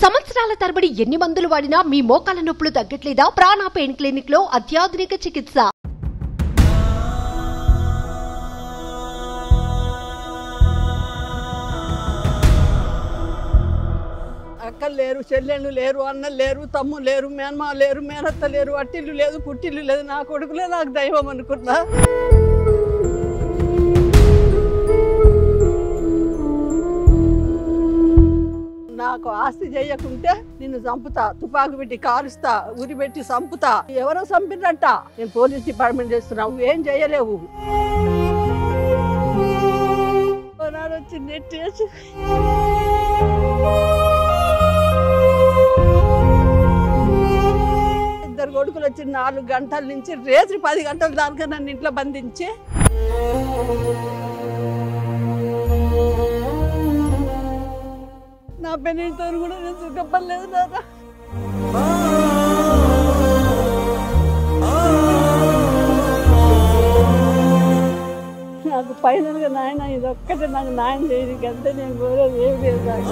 సంవత్సరాల తరబడి ఎన్ని మందులు వాడినా మీ మోకాల నొప్పులు తగ్గట్లేదా ప్రాణ పెయిన్ క్లినిక్ లో అత్యాధునిక చికిత్స అక్కలు లేరు చెల్లెళ్ళు లేరు అన్నలు లేరు తమ్ముడు లేరు మేనమా లేరు మేనత్త లేరు అట్టిల్లు లేదు పుట్టిల్లు లేదు నా కొడుకులే నాకు దైవం అనుకున్నా నాకు ఆస్తి చేయకుంటే నిన్ను చంపుతా తుపాకు పెట్టి కారుస్తా ఉరి పెట్టి చంపుతా ఎవరో చంపినట్ట నేను పోలీస్ డిపార్ట్మెంట్ చేస్తున్నా నువ్వేం చేయలేవు ఓనాడు వచ్చి నెట్టేసి ఇద్దరు కొడుకులు వచ్చి నాలుగు గంటల నుంచి రేత్రి పది గంటల దాకా నన్ను ఇంట్లో బంధించి నా పెళ్ళితో కూడా నేను సుఖపడలేదు నాన్న నాకు ఫైనల్గా నాయన ఇది ఒక్కటే నాకు న్యాయం చేయదు అంతే నేను కోరేది ఏం లేదు నాకు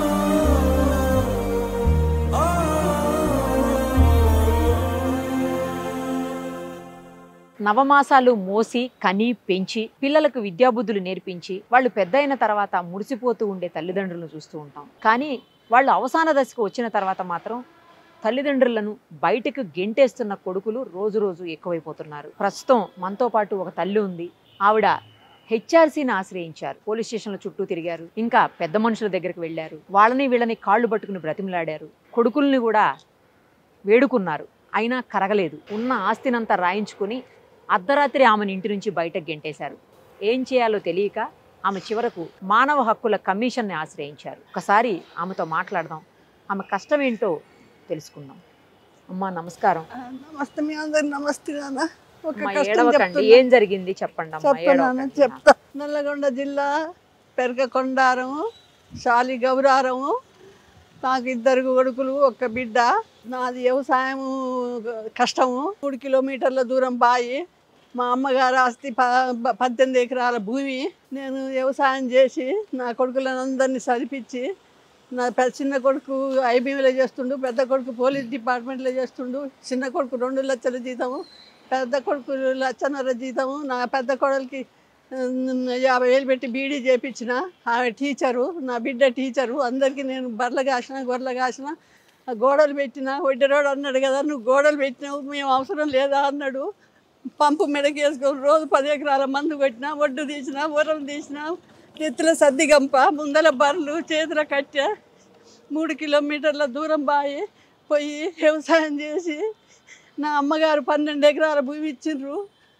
నవమాసాలు మోసి కని పెంచి పిల్లలకు విద్యాబుద్ధులు నేర్పించి వాళ్ళు పెద్ద అయిన తర్వాత మురిసిపోతూ ఉండే తల్లిదండ్రులను చూస్తూ ఉంటాం కానీ వాళ్ళు అవసాన దశకు వచ్చిన తర్వాత మాత్రం తల్లిదండ్రులను బయటకు గెంటేస్తున్న కొడుకులు రోజు రోజు ఎక్కువైపోతున్నారు ప్రస్తుతం మనతో పాటు ఒక తల్లి ఉంది ఆవిడ హెచ్ఆర్సీని ఆశ్రయించారు పోలీస్ స్టేషన్ల చుట్టూ తిరిగారు ఇంకా పెద్ద మనుషుల దగ్గరికి వెళ్ళారు వాళ్ళని వీళ్ళని కాళ్ళు పట్టుకుని బ్రతిమలాడారు కొడుకుల్ని కూడా వేడుకున్నారు అయినా కరగలేదు ఉన్న ఆస్తినంతా రాయించుకుని అర్ధరాత్రి ఆమెను ఇంటి నుంచి బయటకు గెంటేశారు ఏం చేయాలో తెలియక ఆమె చివరకు మానవ హక్కుల కమిషన్ని ఆశ్రయించారు ఒకసారి ఆమెతో మాట్లాడదాం ఆమె కష్టం ఏంటో తెలుసుకుందాం అమ్మా నమస్కారం ఆ, నమస్తే మీ అందరు నమస్తే నాన్న ఒక అమ్మా, కష్టం ఏడవకండి చెప్తున్నా. ఏం జరిగింది చెప్పండి అమ్మా చెప్తున్నాను ఏడవకండి. చెప్తా నల్లగొండ జిల్లా పెరగకొండారము శాలి గౌరారము నాకు ఇద్దరు కొడుకులు ఒక్క బిడ్డ నాది వ్యవసాయం కష్టము మూడు కిలోమీటర్ల దూరం బాయి మా అమ్మగారు ఆస్తి ప ప- పద్దెనిమిది ఎకరాల భూమి నేను వ్యవసాయం చేసి నా కొడుకులను అందరినీ చదివించి నా పెద్ద చిన్న కొడుకు ఐబీలో చేస్తుండు పెద్ద కొడుకు పోలీస్ డిపార్ట్మెంట్లో చేస్తుండు చిన్న కొడుకు రెండు లక్షల జీతము పెద్ద కొడుకు లక్షన్నర జీతము నా పెద్ద కొడలికి ఉమ్, యాభై వేలు పెట్టి బీడీ చేపించిన ఆమె టీచరు నా బిడ్డ టీచరు అందరికీ నేను బర్రెలు కాసిన గొర్రెలు కాసిన ఆ గోడలు పెట్టిన ఒడ్డరోడు అన్నాడు కదా నువ్వు గోడలు పెట్టినావు మేము అవసరం లేదా అన్నాడు పంపు మెడకి వేసుకొని రోజు పది ఎకరాల మందు కొట్టినా ఒడ్డు తీసిన ఊరలు తీసిన నెత్తుల సద్ది గంప ముందల బర్రెలు చేతుల కట్టె మూడు కిలోమీటర్ల దూరం బాయి పోయి వ్యవసాయం చేసి నా అమ్మగారు పన్నెండు ఎకరాల భూమి ఇచ్చిండ్రు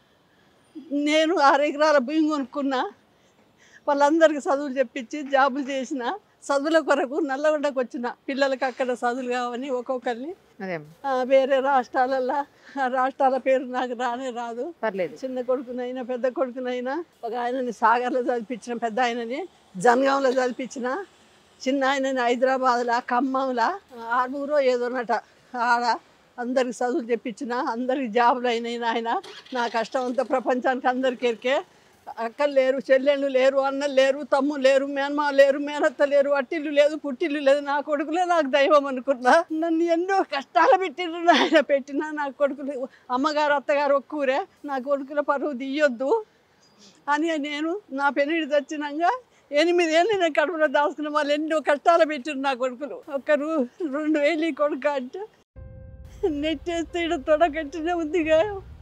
నేను ఆరు ఎకరాల భూమి కొనుక్కున్నా వాళ్ళందరికీ చదువులు చెప్పించి జాబులు చేసిన చదువుల కొరకు నల్లగొండకు వచ్చిన పిల్లలకి అక్కడ చదువులు కావని ఒక్కొక్కరిని అదే ఆ, వేరే రాష్ట్రాలల్లో ఆ రాష్ట్రాల పేరు నాకు రానే రాదు పర్లేదు చిన్న కొడుకునైనా పెద్ద కొడుకునైనా ఒక ఆయనని సాగర్లో చదివించిన పెద్ద ఆయనని జనగాంలో చదివించిన చిన్న ఆయనని హైదరాబాద్లో ఖమ్మంలో ఆరుగురో ఏదోనట ఆడ అందరికి చదువులు చెప్పించిన అందరికి జాబులు అయినాయి ఆయన నా కష్టం అంతా ప్రపంచానికి అందరికి ఎరికే అక్కలు లేరు చెల్లెళ్ళు లేరు అన్నలు లేరు తమ్ముడు లేరు మేనమా లేరు మేనత్త లేరు అట్టిల్లు లేదు పుట్టిల్లు లేదు నా కొడుకులే నాకు దైవం అనుకున్నా నన్ను ఎన్నో కష్టాలు పెట్టిండ్రు ఆయన పెట్టినా నా కొడుకులు అమ్మగారు అత్తగారు ఒక్కూరే నా కొడుకుల పరువు తీయొద్దు అని నేను నా పెళ్ళిడి తెచ్చినాక ఎనిమిది ఏళ్ళు నేను కడుపులో దాచుకున్న వాళ్ళు ఎన్నో కష్టాలు పెట్టిండ్రు నా కొడుకులు ఒకరు రెండు వేలు ఈ కొడుకు అంటే నెట్టేస్తే ఇక్కడ తొడగట్టిన ఉందిగా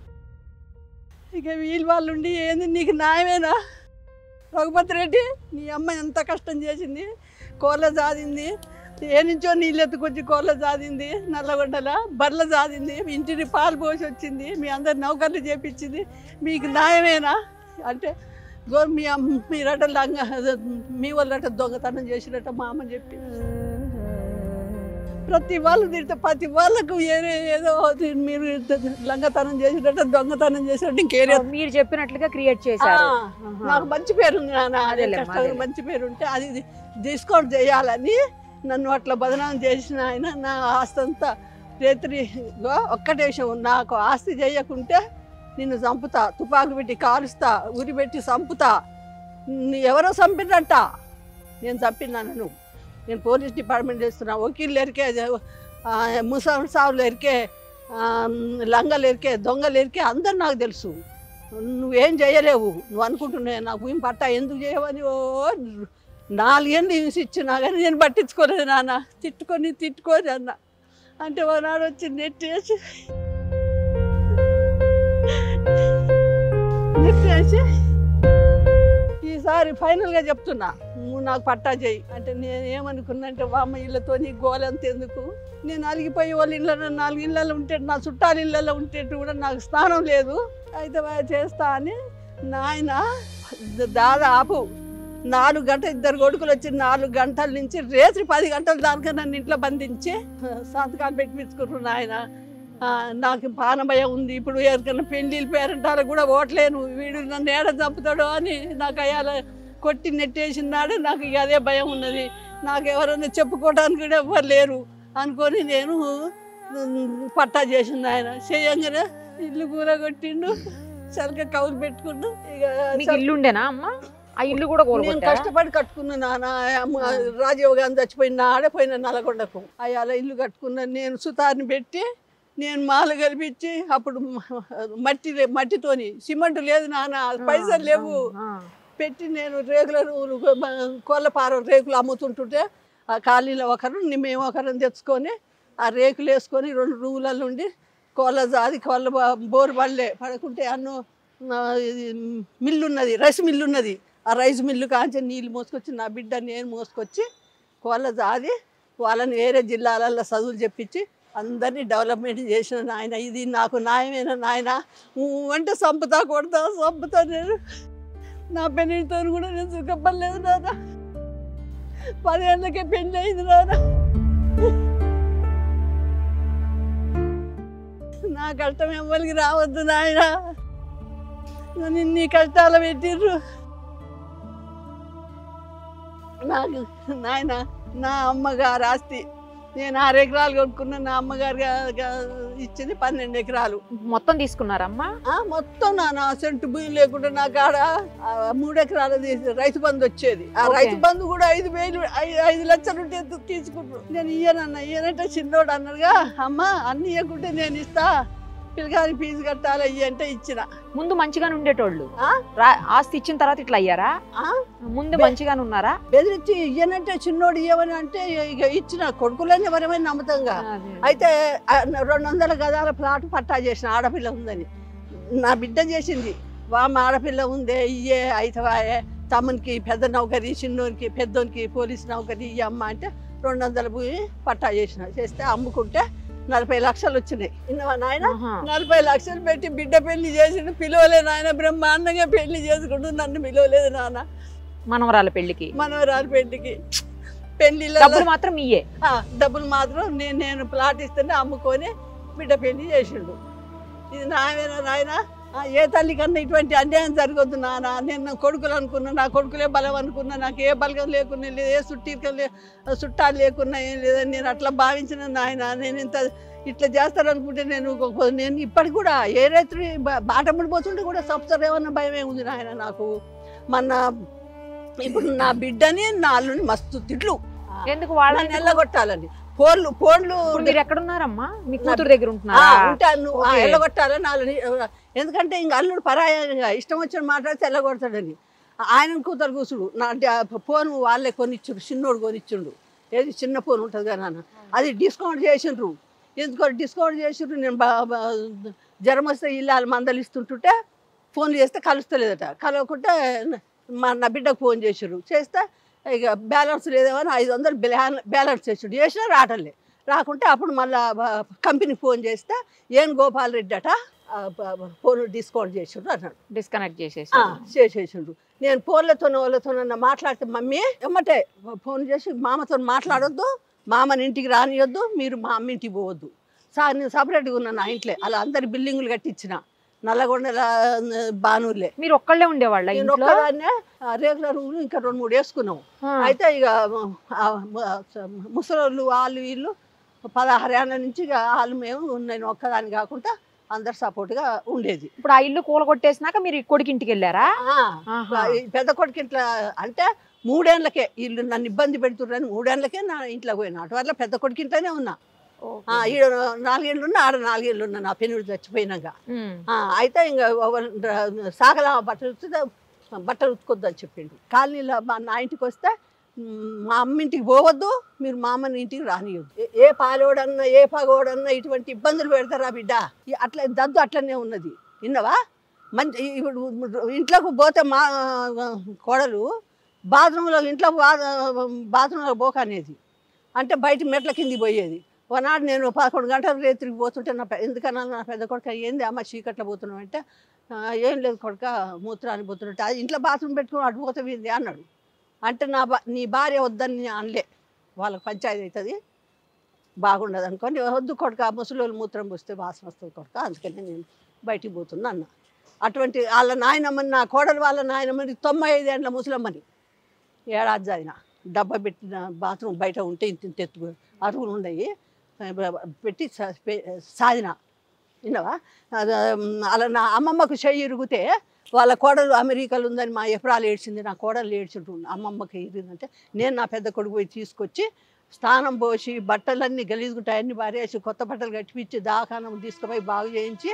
ఇక వీళ్ళు వాళ్ళు ఉండి ఏంది నీకు న్యాయమేనా రఘుపతి రెడ్డి నీ అమ్మ ఎంత కష్టం చేసింది కోళ్ళ జాదింది ఏ నుంచో నీళ్ళు ఎత్తుకొచ్చి కోళ్ళ జాదింది నల్లగొండల బర్ల జాదింది ఇంటిని పాలు పోసి వచ్చింది మీ అందరి నౌకర్లు చేపించింది మీకు న్యాయమేనా అంటే గో మీ అమ్మ మీరట లంగ మీ వాళ్ళట దొంగతనం చేసినట్ట మా అమ్మ చెప్పి ప్రతి వాళ్ళు తిడితే ప్రతి వాళ్ళకు ఏదో ఏదో మీరు లంగతనం చేసినట్టు దొంగతనం చేసినట్టు ఇంకేరే మీరు చెప్పినట్లుగా క్రియేట్ చేశారు ఆ, నాకు మంచి పేరు ఉంది నాన్న అదే అదేలే, కష్టం అదేలే. మంచి పేరు ఉంటే అది డిస్కౌంట్ చేయాలని నన్ను అట్లా బదనాం చేసిన ఆయన నా ఆస్తి అంతా రేత్రి ఇగో ఒక్కటే విషయం నాకు ఆస్తి చేయకుంటే నిన్ను చంపుతా తుపాకు పెట్టి కాలుస్తా ఉరి పెట్టి చంపుతా నీ ఎవరో చంపినట్ట నేను చంపినాను నువ్వు నేను పోలీస్ డిపార్ట్మెంట్ చేస్తున్నా వకీళ్ళు ఎరికే ముసాఫర్ సావులు ఎరికే ఆ, లంగలు ఎరికే దొంగలు ఎరికే అందరు నాకు తెలుసు నువ్వేం చేయలేవు నువ్వు అనుకుంటున్నావు నాకు భూమి పట్టా ఎందుకు చేయవని ఓ నాలుగేళ్ళు హింస ఇచ్చినా కానీ నేను పట్టించుకోలేదు నాన్న తిట్టుకొని తిట్టుకొని అన్న అంటే ఒకనాడు వచ్చి నెట్టేసి నెట్టేసి ఈసారి ఫైనల్గా చెప్తున్నా నువ్వు నాకు పట్టా చేయి అంటే నేను ఏమనుకున్నా అంటే వామ్మ ఇళ్ళతో నీ గోలంత ఎందుకు నేను అలిగిపోయి వాళ్ళ ఇళ్ళలో నాలుగు ఇళ్ళలో ఉంటే నా చుట్టాల ఇళ్ళలో ఉంటే కూడా నాకు స్నానం లేదు అయితే వా- చేస్తా అని నాయన దాదాపు నాలుగు గంటలు ఇద్దరు కొడుకులు వచ్చి నాలుగు గంటల నుంచి రేత్రి పది గంటల దాకా నన్ను ఇంట్లో బంధించి సంతకాలు పెట్టించుకున్నారు నాయన ఆ, నాకు పానభయం ఉంది ఇప్పుడు ఎవరికైనా పెళ్ళిళ్ళు పేరంటారు కూడా ఓట్లేను వీడు నన్ను ఏడ చంపుతాడో అని నాకు అయ్యాల కొట్టి నెట్టేసినాడు నాకు ఇక అదే భయం ఉన్నది నాకు ఎవరైనా చెప్పుకోవడానికి కూడా ఎవ్వరు లేరు అనుకొని నేను ఉమ్, పట్టా చేసింది ఆయన చేయంగానే ఇల్లు కూర కొట్టిండు సరిగ్గా కౌలు పెట్టుకుండు ఇక మీకు ఇల్లు ఉండేనా అమ్మ ఆ ఇల్లు కూడా నేను కోల్గొట్టారా కష్టపడి కట్టుకున్నా నాన్న అమ్మ రాజీవ్ గాంధీ చచ్చిపోయిన ఆడపోయిన నల్గొండకు అయ్యాల ఇల్లు కట్టుకున్నాను నేను సుతార్ని పెట్టి నేను మాల కల్పించి అప్పుడు మ- మట్టి లే- మట్టితోని సిమెంట్ లేదు నాన్న పైసలు లేవు ఆ, పెట్టి నేను రేకుల కోళ్ళపారం రేకులు అమ్ముతుంటుంటే ఆ కాలనీలో ఒకరు మేము ఒకరిని తెచ్చుకొని ఆ రేకులు వేసుకొని రెండు రూములలో ఉండి కోళ్ళ జాది కోళ్ళ బా- బోరు బళ్ళే పడుకుంటే అన్ను ఆ, ఇది మిల్లు ఉన్నది రైస్ మిల్లు ఉన్నది ఆ రైస్ మిల్లు కాంచి నీళ్ళు మోసుకొచ్చి నా బిడ్డ నేను మోసుకొచ్చి కోళ్ళ జాది వాళ్ళని వేరే జిల్లాలలో చదువులు చెప్పించి అందరినీ డెవలప్మెంట్ చేసిన నాయన ఇది నాకు న్యాయమైన నాయన ఊ అంటే చంపుతా కొడతా చంపుతా నేను నా పెళ్ళితో కూడా నేను సుఖపడలేదు నాన్న పదేళ్ళకే పెళ్ళి అయింది నాన్న నా కష్టం ఎవరికి రావద్దు నాయన నన్ను ఇన్ని కష్టాలు పెట్టిర్రు నాకు నాయన నా అమ్మగారు ఆస్తి నేను ఆరు ఎకరాలు కొనుక్కున్న నా అమ్మగారు గా- గా- ఇచ్చింది పన్నెండు ఎకరాలు మొత్తం తీసుకున్నారమ్మా ఆ, మొత్తం నా నా సెంటు భూమి లేకుండా నా కాడ ఆ, మూడు ఎకరాలు తీసి రైతు బంధు వచ్చేది ఆ ఓకే. రైతు బంధు కూడా ఐదు వేలు ఐ- ఐదు లక్షలు ఉంటే తు- తీసుకుంటారు నేను ఇయ్యనన్న ఇయ్యనంటే చిన్నోడు అన్నాడుగా అమ్మ అన్ని ఇవ్వకుంటే నేను ఇస్తా పిల్లగాని ఫీజు కట్టాలి ఇయ్యి అంటే ఇచ్చిన ముందు మంచిగానే ఉండేటోళ్ళు ఆ? రా- ఆస్తి ఇచ్చిన తర్వాత ఇట్లా అయ్యారా ఆ? ముందు మంచిగానే ఉన్నారా బెదిరించి ఇయ్యనంటే చిన్నోడు ఇయ్యమని అంటే ఇక ఇచ్చిన కొడుకులని ఎవరైనా నమ్ముతాంగా అయితే ఆ రెండు వందల గదాల ప్లాట్ పట్టా చేసిన ఆడపిల్ల ఉందని నా బిడ్డ చేసింది వామ ఆడపిల్ల ఉందే ఇయ్యే అయితవాయే తమ్మునికి పెద్ద నౌకరి చిన్నోనికి పెద్దోనికి పోలీస్ నౌకరి ఇయ్య అమ్మ అంటే రెండు వందల భూమి పట్టా చేసిన చేస్తే అమ్ముకుంటే నలభై లక్షలు వచ్చినాయి ఇన్నవా నాయన ఆహా. నలభై లక్షలు పెట్టి బిడ్డ పెళ్లి చేసిండు పిలవలే నాయన బ్రహ్మాండంగా పెళ్లి చేసుకుంటూ నన్ను పిలవలేదు నాన్న మనవరాల పెళ్లికి మనవరాలు పెళ్లికి పెళ్లిలో డబ్బులు మాత్రం ఇయ్యే ఆ, డబ్బులు మాత్రం నేను నేను ప్లాట్ ఇస్తేనే అమ్ముకొని బిడ్డ పెళ్లి చేసిండు ఇది నాయన నాయన ఆ, ఏ తల్లి కన్నా ఇటువంటి అన్యాయం జరగొద్దు నాన్న నేను నా కొడుకులు అనుకున్నా నా కొడుకులే బలం అనుకున్నా నాకు ఏ బలగం లేకున్నా లేదు ఏ చుట్టీకం లే చుట్టాలు లేకున్నా ఏం లేదని నేను అట్లా భావించిన నాయన నేను ఇంత ఇట్లా చేస్తారనుకుంటే నేను ఒక- నేను ఇప్పటికి కూడా ఏ రైతు బాట పడిపోతుంటే కూడా సప్తారేమన్న భయమే ఉంది నాయన నాకు మన ఇప్పుడు నా బిడ్డని నా అల్లుని మస్తు తిట్లు ఎందుకు వాళ్ళని వాళ్ళని ఎల్లగొట్టాలని ఫోన్లు ఫోన్లు ఇప్పుడు మీరు ఎక్కడున్నారమ్మా మీ కూతురు దగ్గర ఆ, ఉంటున్నారా ఉంటాను ఆ, ఓకే. ఎల్లగొట్టాలని వాళ్ళని ఎందుకంటే ఇంక అల్లుడు పరాయంగా ఇష్టం వచ్చిన మాట్లాడితే ఎల్లగొడతాడని ఆయన కూతురు కూసుడు నా డా- ఫోన్ వాళ్ళే కొనిచ్చుడు చిన్నోడు కొనిచ్చిండు ఏది చిన్న ఫోన్ ఉంటుంది కదా నాన్న అది డిస్కౌంట్ చేసిండ్రు ఎందుకో డిస్కౌంట్ చేసిండ్రు నేను బా- బా- జ్వరం వస్తే ఇల్లు మందలు ఇస్తుంటుంటే ఫోన్ చేస్తే కలుస్తలేదట కలవకుంటే మా నా బిడ్డకు ఫోన్ చేసిర్రు చేస్తే ఇక బ్యాలెన్స్ లేదేమో అని ఐదు వందలు బ్యాల- బ్యాలెన్స్ చేసిండు చేసినా రావటంలే రాకుంటే అప్పుడు మళ్ళా కంపెనీకి ఫోన్ చేస్తే ఏం గోపాల్ రెడ్డి అట ఆ, బ- బ- ఫోన్ డిస్కౌంట్ చేసిండు అన్నాడు డిస్కనెక్ట్ చేసేసి ఆ, చేసేసిండు నేను ఫోన్లతో వాళ్ళతో మాట్లాడితే మమ్మీ ఎమ్మటే ఫోన్ చేసి మామతో మాట్లాడొద్దు మామని ఇంటికి రానియొద్దు మీరు మా అమ్మ ఇంటికి పోవద్దు సార్ నేను సపరేట్గా ఉన్నాను నా ఇంట్లో అలా అందరి బిల్డింగులు కట్టించిన నల్లగొండల బానూర్లే మీరు ఒక్కళ్ళే ఉండేవాళ్ళ నేను ఇంట్లో ఒక్కదాన్నే రెగ్యులర్ రూమ్ ఇంకా రెండు మూడు వేసుకున్నాం ఆ. అయితే ఇక ఆ, ముసలోళ్ళు వాళ్ళు వీళ్ళు పదహారు ఏళ్ళ నుంచి ఇక వాళ్ళు మేము నేను ఒక్కదాన్ని కాకుండా అందరు సపోర్ట్గా ఉండేది ఇప్పుడు ఆ ఇల్లు కూలగొట్టేసినాక మీరు ఈ కొడుకు ఇంటికి వెళ్ళారా ఆ, ఆహా. ఈ పెద్ద కొడుకు ఇట్లా అంటే మూడేళ్ళకే వీళ్ళు నన్ను ఇబ్బంది పెడుతున్నారని మూడేళ్ళకే నా ఇంట్లో పోయినా అటు వల్ల పెద్ద కొడుకు ఇంట్లోనే ఉన్నా ఆ, ఈడ నాలుగేళ్ళు ఉన్నా ఆడ నాలుగేళ్ళు ఉన్నా నా పెనుడు చచ్చిపోయినాక ఉమ్. ఆ, అయితే ఇంకా సాగల బట్టలు ఉతికితే బట్టలు ఉతుకొద్దు అని చెప్పిండు కాలనీలో మా నా ఇంటికి వస్తే మ్, మా అమ్మ ఇంటికి పోవద్దు మీరు మా అమ్మని ఇంటికి రానియొద్దు ఏ- ఏ పాలోడన్నా ఏ పగోడన్నా ఇటువంటి ఇబ్బందులు పెడతారా బిడ్డ ఈ అట్లా దద్దు అట్లనే ఉన్నది విన్నవా మంచి ఇప్పుడు ఇంట్లోకి పోతే మా కోడలు బాత్రూంలో ఇంట్లో బాత్రూంలో పోక అనేది అంటే బయట మెట్ల కింది పోయేది ఒకనాడు నేను పదకొండు గంటల రేత్రికి పోతుంటే నా పె- ఎందుకన్నా నా పెద్ద కొడుక ఏంది అమ్మ చీకట్లో పోతున్నావు అంటే "ఆ, ఏం లేదు కొడుక మూత్రాన్ని పోతున్నట్టు అది ఇంట్లో బాత్రూమ్ పెట్టుకుని అటు పోతావింది అన్నాడు అంటే నా బా నీ భార్య వద్దని నేను అనలే వాళ్ళకి పంచాయతీ అవుతుంది బాగుండదు అనుకోని వద్దు కొడుక ముసలి మూత్రం పోస్తే వాసన వస్తుంది కొడుక అందుకని నేను బయటికి పోతున్నా అన్న అటువంటి వాళ్ళ నాయనమ్మని నా కోడలు వాళ్ళ నాయనమ్మని తొంభై ఐదేళ్ళ ముసలమ్మని ఏడాది చదివిన డబ్బా పెట్టిన బాత్రూమ్ బయట ఉంటే ఇంత ఇంత ఎత్తు అరుగులు ఉన్నాయి పెట్టి సా- పె- సాదిన విన్నావా అది, ఉమ్, అలా నా అమ్మమ్మకు చెయ్యి ఇరిగితే వాళ్ళ కోడలు అమెరికాలో ఉందని మా ఎఫ్రాలు ఏడ్చింది నా కోడలు ఏడ్చుంటుంది అమ్మమ్మకి ఇరిగిందంటే నేను నా పెద్ద కొడుకు పోయి తీసుకొచ్చి స్నానం పోసి బట్టలన్నీ గలీజుకుంటాయి అన్ని బారేసి కొత్త బట్టలు కట్టిపించి దాకానం తీసుకుపోయి బాగు చేయించి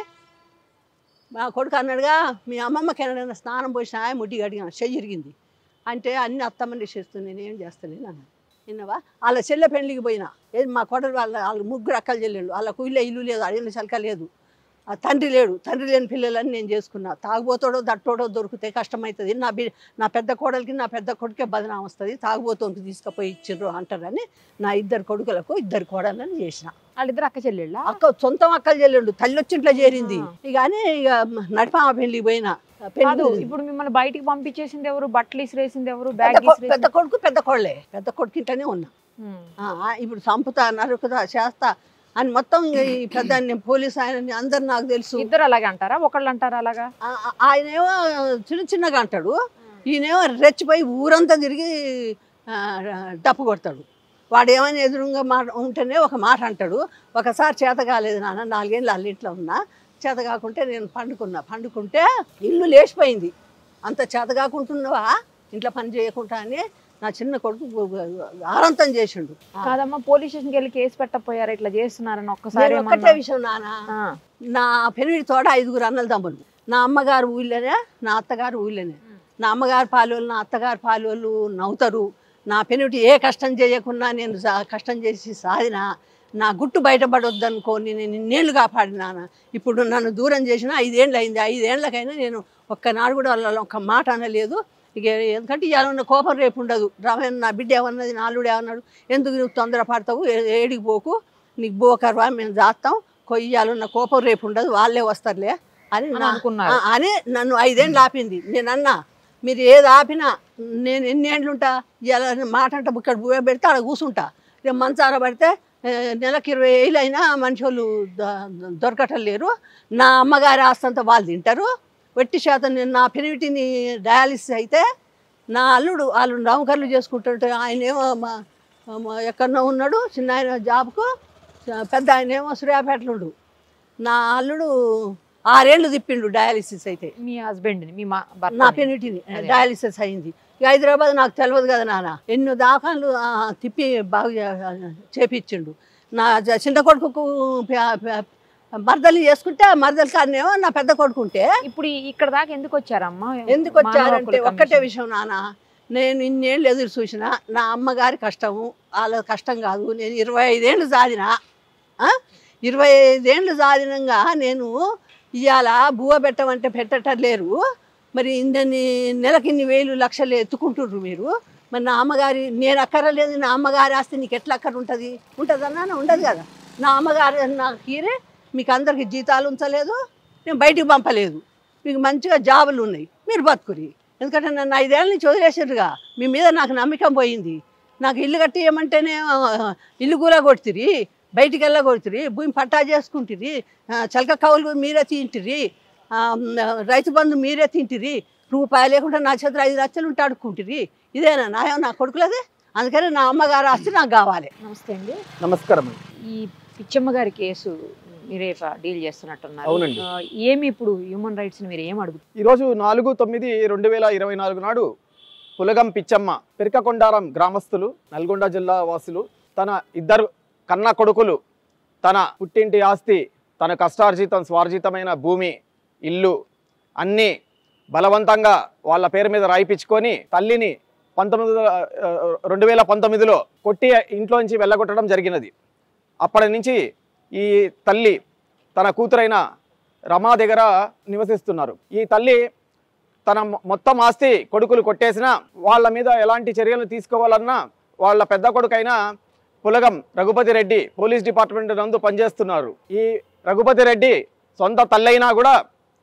మా కొడుకు అన్నాడుగా మీ అమ్మమ్మకి ఏమైనా స్నానం పోసిన ఆయన ముడ్డి అడిగాను చెయ్యి ఇరిగింది అంటే అన్ని అత్తమ్మని చేస్తుంది నేనేం చేస్తలేను అన్నాను విన్నావా వాళ్ళ చెల్లె పెళ్ళికి పోయినా ఏది మా కొడలు వాళ్ళ వాళ్ళ ముగ్గురు అక్కలు చెల్లెళ్ళు వాళ్ళ కుయిలే ఇల్లు లేదు అడిగిన చలక లేదు ఆ తండ్రి లేడు తండ్రి లేని పిల్లలని నేను చేసుకున్నా తాగుబోతాడో దట్టోడో దొరికితే కష్టమవుతుంది నా బి నా పెద్ద కోడలికి నా పెద్ద కొడుకే బదనాం వస్తుంది తాగుబోతోంకి తీసుకుపోయి ఇచ్చిర్రు అంటారని నా ఇద్దరు కొడుకులకు ఇద్దరు కోడలని చేసిన వాళ్ళిద్దరు అక్క చెల్లెళ్ళ అక్క సొంతం అక్కలు చెల్లెండు తల్లి వచ్చింట్లో చేరింది ఆ. ఇక అని ఇక నడిపామ పెళ్ళికి పోయినా పెళ్లి కాదు కుదిరింది. ఇప్పుడు మిమ్మల్ని బయటికి పంపించేసింది ఎవరు బట్టలు ఇసిరేసింది ఎవరు పెద్ద బ్యాగ్ కొ- పెద్ద కొడుకు పెద్ద కోళ్ళే పెద్ద కొడుకు ఇంట్లోనే ఉన్నా ఉమ్. ఆ, ఆ, ఇప్పుడు చంపుతా నరుకుతా చేస్తా అని మొత్తం ఈ పెద్ద ఆయన పోలీస్ ఆయన అందరు నాకు తెలుసు ఇద్దరు అలాగే అంటారా ఒకళ్ళు అంటారా అలాగా ఆ- ఆ- ఆయనేమో చిన్న చిన్నగా అంటాడు ఈయనేమో రెచ్చిపోయి ఊరంతా తిరిగి ఆ, డప్పు కొడతాడు వాడు ఏమైనా ఎదురుగా మాట ఉంటేనే ఒక మాట అంటాడు ఒకసారి చేత కాలేదు నాన్న నాలుగేళ్ళు వాళ్ళ ఇంట్లో ఉన్నా చేత కాకుంటే నేను పండుకున్నా పండుకుంటే ఇల్లు లేచిపోయింది అంత చేత కాకుంటున్నావా ఇంట్లో పని చేయకుండా అని నా చిన్న కొడుకు ఆరంతం చేసిండు కాదమ్మా పోలీస్ స్టేషన్కి వెళ్ళి కేసు పెట్టకపోయారు ఇట్లా చేస్తున్నారని ఒక్కసారి నేను ఏమన్నా? ఒక్కటే విషయం నాన్న ఆ, నా పెనిమిడి తోడ ఐదుగురు అన్నల తమ్ముడు నా అమ్మగారు ఊళ్ళోనే నా అత్తగారు ఊళ్ళోనే నా అమ్మగారు పాలోళ్ళు నా అత్తగారు పాలోళ్ళు నవ్వుతారు నా పెనిమిటి ఏ కష్టం చేయకుండా నేను సా- కష్టం చేసి సాధిన నా గుట్టు బయటపడొద్దనుకోని నేను ఇన్నేళ్ళు కాపాడినాను ఇప్పుడు నన్ను దూరం చేసిన ఐదేళ్ళు అయింది ఐదేళ్లకైనా నేను ఒక్కనాడు కూడా వాళ్ళ ఒక్క మాట అనలేదు ఇక ఎందుకంటే ఇవాళ ఉన్న కోపం రేపు ఉండదు రామాయణ నా బిడ్డ ఏమన్నది నా అల్లుడు ఏమన్నాడు ఎందుకు నువ్వు తొందర పడతావు ఏ- ఏడికి పోకు నీకు బోకర్వా మేము చేస్తాం కొయ్యాలున్న కోపం రేపు ఉండదు వాళ్ళే వస్తారులే అని అని నా- అనుకున్నారు ఆ, అని నన్ను ఐదేళ్ళు ఆపింది నేను అన్నా మీరు ఏది ఆపినా నేను ఎన్ని ఏండ్లు ఉంటా ఇలా మాట అంటే ఇక్కడ భూమి పెడితే అక్కడ కూర్చుంటా రేపు మంచార పడితే ఆ, నెలకి ఇరవై ఏళ్ళు అయినా మనిషి వాళ్ళు ద- దొరకటం లేరు నా అమ్మగారి ఆస్తంతా వాళ్ళు తింటారు వెట్టి శాతం నేను నా పెనిమిటిని డయాలిసిస్ అయితే నా అల్లుడు వాళ్ళు నౌకర్లు చేసుకుంటుంటే ఆయనేమో మా మా ఎక్కడో ఉన్నాడు చిన్న ఆయన జాబ్కు పెద్ద ఆయనేమో సూర్యాపేటలో ఉండు నా అల్లుడు ఆరేళ్ళు తిప్పిండు డయాలిసిస్ అయితే మీ హస్బెండ్ ని మీ మా నా భర్త పెనిటిని అదే. డయాలిసిస్ అయింది ఇక హైదరాబాద్ నాకు తెలియదు కదా నాన్న ఎన్నో దాఖలు ఆ, తిప్పి బాగా చే- చేపించిండు నా జ- చిన్న కొడుకుకు ప- ప- మరదలు చేసుకుంటే ఆ మరదలు కాడనేమో నా పెద్ద కొడుకు ఉంటే ఇప్పుడు ఈ- ఇక్కడ దాకా ఎందుకు వచ్చారమ్మా ఎందుకు మానవ వచ్చారంటే హక్కుల ఒక్కటే కమిషన్. విషయం నాన్న నేను ఇన్నేళ్ళు ఎదురు చూసిన నా అమ్మగారి కష్టము వాళ్ళ కష్టం కాదు నేను ఇరవై ఐదేళ్ళు సాధిన ఆ? ఇరవై ఐదేళ్ళు సాధినంగా నేను ఇవాళ బువ్వ పెట్టమంటే పెట్టటం లేరు మరి ఇన్ని నెలకి ఇన్ని వేలు లక్షలు ఎత్తుకుంటుండ్రు మీరు మరి నా అమ్మగారి నేను అక్కరలేదు నా అమ్మగారి ఆస్తి నీకు ఎట్లా అక్కర ఉంటుంది ఉంటుందన్నా ఉండదు కదా నా అమ్మగారు నాకు కీరే మీకు అందరికి జీతాలు ఉంచలేదు నేను బయటికి పంపలేదు మీకు మంచిగా జాబులు ఉన్నాయి మీరు బతుకురి ఎందుకంటే నన్ను ఐదేళ్ళ నుంచి వదిలేసారుగా మీ మీద నాకు నమ్మకం పోయింది నాకు ఇల్లు కట్టియమంటేనే ఆ, ఇల్లు కూర కొడుతురి బయటికి వెళ్ళ కొడుతురి భూమి పట్టా చేసుకుంటురి చలక కవులు మీరే తింటిరి ఆ, రైతు బంధు మీరే తింటిరి రూపాయి లేకుండా నా చేతిలో ఐదు లక్షలు ఉంటే అడుక్కుంటురి ఇదేనా నా నా కొడుకులదే అందుకని నా అమ్మగారు ఆస్తి నాకు కావాలి నమస్తే అండి నమస్కారం అండి ఈ పిచ్చమ్మ గారి కేసు మీరే డీల్ చేస్తున్నట్టున్నారు అవునండి. ఆ, ఏమి ఇప్పుడు హ్యూమన్ రైట్స్ మీరు ఏం అడుగుతారు ఈరోజు నాలుగు తొమ్మిది రెండు వేల ఇరవై నాలుగు నాడు పులగం పిచ్చమ్మ పిరకకొండారం గ్రామస్తులు నల్గొండ జిల్లా వాసులు తన ఇద్దరు కన్న కొడుకులు తన పుట్టింటి ఆస్తి తన కష్టార్జితం స్వార్జితమైన భూమి ఇల్లు అన్నీ బలవంతంగా వాళ్ళ పేరు మీద రాయిపించుకొని తల్లిని పంతొమ్మిది రెండు వేల పంతొమ్మిదిలో కొట్టి ఇంట్లోంచి వెళ్ళగొట్టడం జరిగినది అప్పటి నుంచి ఈ తల్లి తన కూతురైన రమా దగ్గర నివసిస్తున్నారు ఈ తల్లి తన మొ- మొత్తం ఆస్తి కొడుకులు కొట్టేసిన వాళ్ళ మీద ఎలాంటి చర్యలు తీసుకోవాలన్నా వాళ్ళ పెద్ద కొడుకైన పులగం రఘుపతి రెడ్డి పోలీస్ డిపార్ట్మెంట్ నందు పనిచేస్తున్నారు ఈ రఘుపతి రెడ్డి సొంత తల్లైనా కూడా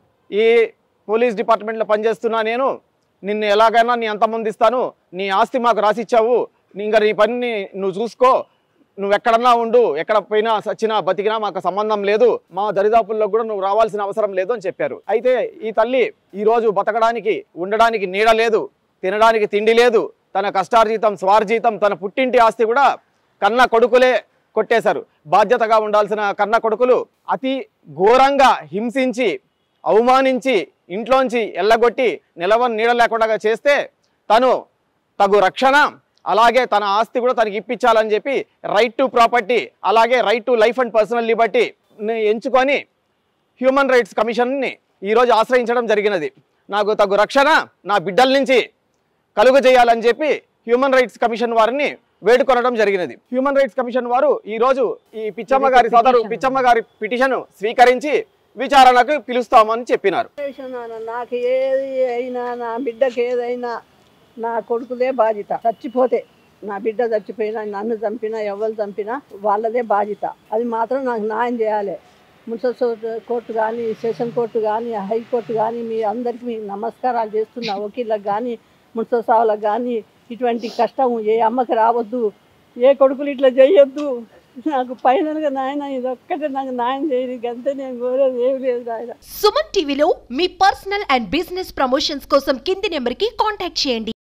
ఈ పోలీస్ డిపార్ట్మెంట్లో పనిచేస్తున్నా నేను నిన్ను ఎలాగైనా నీ అంతమంది ఇస్తాను నీ ఆస్తి మాకు రాసిచ్చావు ఇంకా నీ పనిని నువ్వు చూసుకో నువ్వు ఎక్కడన్నా ఉండు ఎక్కడ పోయినా సచ్చినా బతికినా మాకు సంబంధం లేదు మా దరిదాపుల్లో కూడా నువ్వు రావాల్సిన అవసరం లేదు అని చెప్పారు అయితే ఈ తల్లి ఈ రోజు బతకడానికి ఉండడానికి నీడ లేదు తినడానికి తిండి లేదు తన కష్టార్జితం స్వార్జితం తన పుట్టింటి ఆస్తి కూడా కన్న కొడుకులే కొట్టేశారు బాధ్యతగా ఉండాల్సిన కన్న కొడుకులు అతి ఘోరంగా హింసించి అవమానించి ఇంట్లోంచి ఎల్లగొట్టి నిలవని నీడ లేకుండా చేస్తే తను తగు రక్షణ అలాగే తన ఆస్తి కూడా తనకి ఇప్పించాలని చెప్పి రైట్ టు ప్రాపర్టీ అలాగే right to life and personal liberty ఎంచుకొని హ్యూమన్ రైట్స్ కమిషన్ని ఈరోజు ఆశ్రయించడం జరిగినది నాకు తగు రక్షణ నా బిడ్డల నుంచి కలుగు చేయాలని చెప్పి హ్యూమన్ రైట్స్ కమిషన్ వారిని వేడుకొనడం జరిగినది హ్యూమన్ రైట్స్ కమిషన్ వారు ఈ రోజు ఈ పిచ్చమ్మ గారి సోదరు పిచ్చమ్మ గారి పిటిషన్ స్వీకరించి విచారణకు పిలుస్తామని చెప్పినారు చేసినాను. నాకు ఏది అయినా నా బిడ్డకి ఏదైనా నా కొడుకుదే బాధ్యత చచ్చిపోతే నా బిడ్డ చచ్చిపోయినా నన్ను చంపినా ఎవరు చంపినా వాళ్ళదే బాధ్యత అది మాత్రం నాకు న్యాయం చేయాలి మున్సిపల్ కోర్టు కానీ సెషన్ కోర్టు కానీ హైకోర్టు కానీ మీ అందరికీ మీ నమస్కారాలు చేస్తున్నా వకీళ్ళకి కానీ మున్సిపల్ సావులకు కానీ ఇటువంటి కష్టం ఏ అమ్మకి రావద్దు ఏ కొడుకులు ఇట్లా చేయొద్దు నాకు ఫైనల్గా నాయన ఇది ఒక్కటే నాకు న్యాయం చేయదు అంతే నేను కోరేది ఏమి లేదు నాయన సుమన్ టీవీలో మీ పర్సనల్ అండ్ బిజినెస్ ప్రమోషన్స్ కోసం కింది నెంబర్కి కాంటాక్ట్ చేయండి